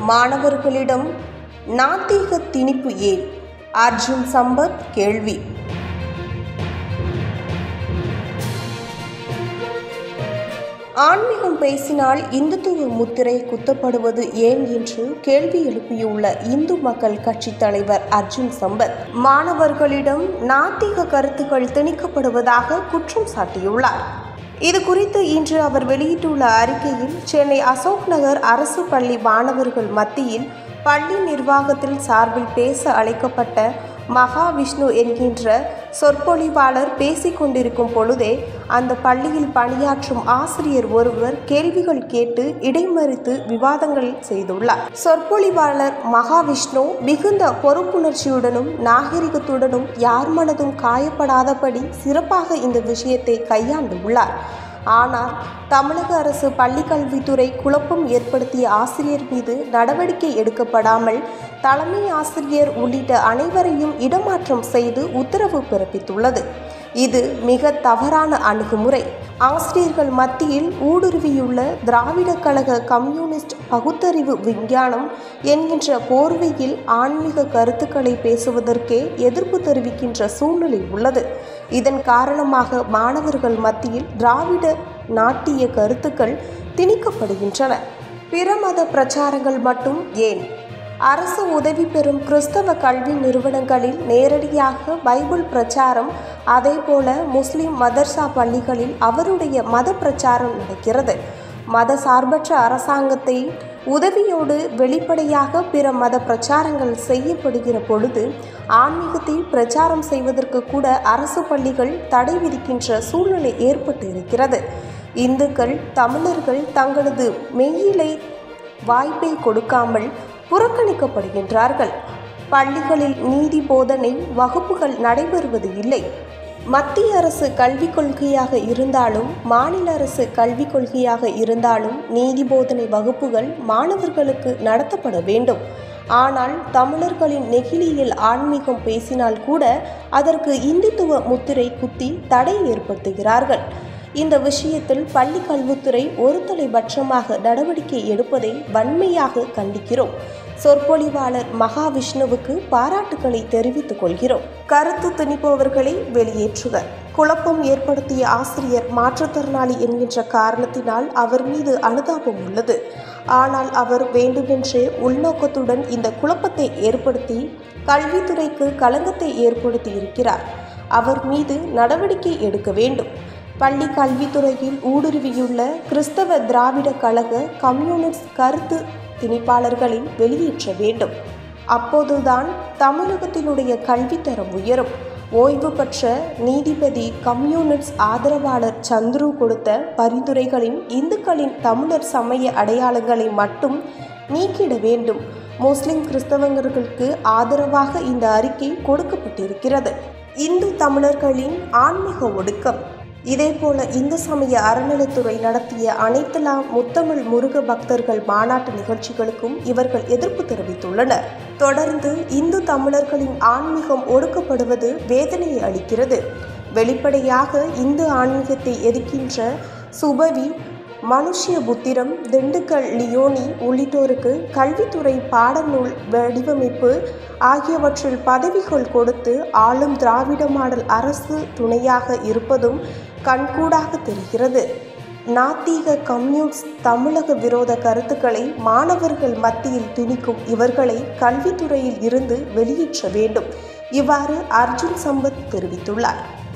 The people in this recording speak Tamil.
மாணவர்களிடம் நாத்திக திணிப்பு ஏன் அர்ஜுன் சம்பத் கேள்வி ஆன்மீகம் பேசினால் இந்துத்துவ முத்திரை குத்தப்படுவது ஏன் என்று கேள்வி எழுப்பியுள்ள இந்து மக்கள் கட்சி தலைவர் அர்ஜுன் சம்பத் மாணவர்களிடம் நாத்திக கருத்துக்கள் திணிக்கப்படுவதாக குற்றம் சாட்டியுள்ளார் இது குறித்து இன்று அவர் வெளியிட்டுள்ள அறிக்கையில் சென்னை அசோக் நகர் அரசு பள்ளி மாணவர்கள் மத்தியில் பள்ளி நிர்வாகத்தில் சார்பில் பேச அழைக்கப்பட்ட மகாவிஷ்ணு என்கின்ற சொற்பொழிவாளர் பேசிக் கொண்டிருக்கும் பொழுதே அந்த பள்ளியில் பணியாற்றும் ஆசிரியர் ஒருவர் கேள்விகள் கேட்டு இடைமறித்து விவாதங்கள் செய்துள்ளார் சொற்பொழிவாளர் மகாவிஷ்ணு மிகுந்த பொறுப்புணர்ச்சியுடனும் நாகரிகத்துடனும் யார் மனதும் காயப்படாதபடி சிறப்பாக இந்த விஷயத்தை கையாண்டுள்ளார் ஆனால் தமிழக அரசு பள்ளிக்கல்வித்துறை குழப்பம் ஏற்படுத்திய ஆசிரியர் மீது நடவடிக்கை எடுக்கப்படாமல் தலைமை ஆசிரியர் உள்ளிட்ட அனைவரையும் இடமாற்றம் செய்து உத்தரவு பிறப்பித்துள்ளது இது மிக தவறான அணுகுமுறை ஆசிரியர்கள் மத்தியில் ஊடுருவியுள்ள திராவிட கழக கம்யூனிஸ்ட் பகுத்தறிவு விஞ்ஞானம் என்கின்ற போர்வையில் ஆன்மீக கருத்துக்களை பேசுவதற்கே எதிர்ப்பு தெரிவிக்கின்ற சூழ்நிலை உள்ளது இதன் காரணமாக மாணவர்கள் மத்தியில் திராவிட நாட்டிய கருத்துக்கள் திணிக்கப்படுகின்றன பிற மத பிரச்சாரங்கள் மட்டும் ஏன் அரசு உதவி பெறும் கிறிஸ்தவ கல்வி நிறுவனங்களில் நேரடியாக பைபிள் பிரச்சாரம் அதேபோல முஸ்லிம் மதர்சா பள்ளிகளில் அவருடைய மத பிரச்சாரம் நடக்கிறது மத சார்பற்ற அரசாங்கத்தை உதவியோடு வெளிப்படையாக பிற மத பிரச்சாரங்கள் செய்யப்படுகிற பொழுது ஆன்மீகத்தை பிரச்சாரம் செய்வதற்கு கூட அரசு பள்ளிகள் தடை விதிக்கின்ற சூழ்நிலை ஏற்பட்டு இருக்கிறது இந்துக்கள் தமிழர்கள் தங்களது மெய்யிலை வாய்ப்பை கொடுக்காமல் புறக்கணிக்கப்படுகின்றார்கள் பள்ளிகளில் நீதி போதனை வகுப்புகள் நடைபெறுவது இல்லை மத்திய அரசு கல்விக் கொள்கையாக இருந்தாலும் மாநில அரசு கல்விக் கொள்கையாக இருந்தாலும் நீதி போதனை வகுப்புகள் மாணவர்களுக்கு நடத்தப்பட வேண்டும் ஆனால் தமிழர்களின் நெகிழியில் ஆன்மீகம் பேசினால் கூட அதற்கு இந்துத்துவ முத்திரை குத்தி தடை ஏற்படுத்துகிறார்கள் இந்த விஷயத்தில் பள்ளி கல்வித்துறை ஒருதலைபட்சமாக நடவடிக்கை எடுப்பதை வன்மையாக கண்டிக்கிறோம் சொற்பொழிவாளர் மகாவிஷ்ணுவுக்கு பாராட்டுக்களை தெரிவித்துக் கொள்கிறோம் கருத்து திணிப்பவர்களை வெளியேற்றுக குழப்பம் ஏற்படுத்திய ஆசிரியர் மாற்றுத்திறனாளி என்கின்ற காரணத்தினால் அவர் மீது அனுதாபம் உள்ளது ஆனால் அவர் வேண்டுமென்றே உள்நோக்கத்துடன் இந்த குழப்பத்தை ஏற்படுத்தி கல்வித்துறைக்கு களங்கத்தை ஏற்படுத்தி இருக்கிறார் அவர் மீது நடவடிக்கை எடுக்க வேண்டும் பள்ளி கல்வித்துறையில் ஊடுருவியுள்ள கிறிஸ்தவ திராவிட கழக கம்யூனிஸ்ட் கருத்து திணிப்பாளர்களை வெளியேற்ற வேண்டும் அப்போதுதான் தமிழகத்தினுடைய கல்வித்தரம் உயரும் ஓய்வு பெற்ற நீதிபதி கம்யூனிஸ்ட் ஆதரவாளர் சந்துரு கொடுத்த பரிந்துரைகளின் இந்துக்களின் தமிழர் சமய அடையாளங்களை மட்டும் நீக்கிட வேண்டும் முஸ்லிம் கிறிஸ்தவர்களுக்கு ஆதரவாக இந்த அறிக்கை கொடுக்கப்பட்டிருக்கிறது இந்து தமிழர்களின் ஆன்மீக ஒடுக்கம் இதேபோல இந்து சமய அறநிலைத்துறை நடத்திய அனைத்தலாம் முத்தமிழ் முருக பக்தர்கள் மாநாட்டு நிகழ்ச்சிகளுக்கும் இவர்கள் எதிர்ப்பு தெரிவித்துள்ளனர் தொடர்ந்து இந்து தமிழர்களின் ஆன்மீகம் ஒடுக்கப்படுவது வேதனையை அளிக்கிறது வெளிப்படையாக இந்து ஆன்மீகத்தை எதிர்க்கின்ற சுபவி மனுஷ்ய புத்திரம் திண்டுக்கல் லியோனி உள்ளிட்டோருக்கு கல்வித்துறை பாடநூல் வடிவமைப்பு ஆகியவற்றில் பதவிகள் கொடுத்து ஆளும் திராவிட மாடல் அரசு துணையாக இருப்பதும் கண்கூடாக தெரிகிறது நாத்தீக கம்யூனிஸ்ட் தமிழக விரோத கருத்துக்களை மாணவர்கள் மத்தியில் திணிக்கும் இவர்களை கல்வித்துறையில் இருந்து வெளியேற்ற வேண்டும் இவ்வாறு அர்ஜுன் சம்பத் தெரிவித்துள்ளார்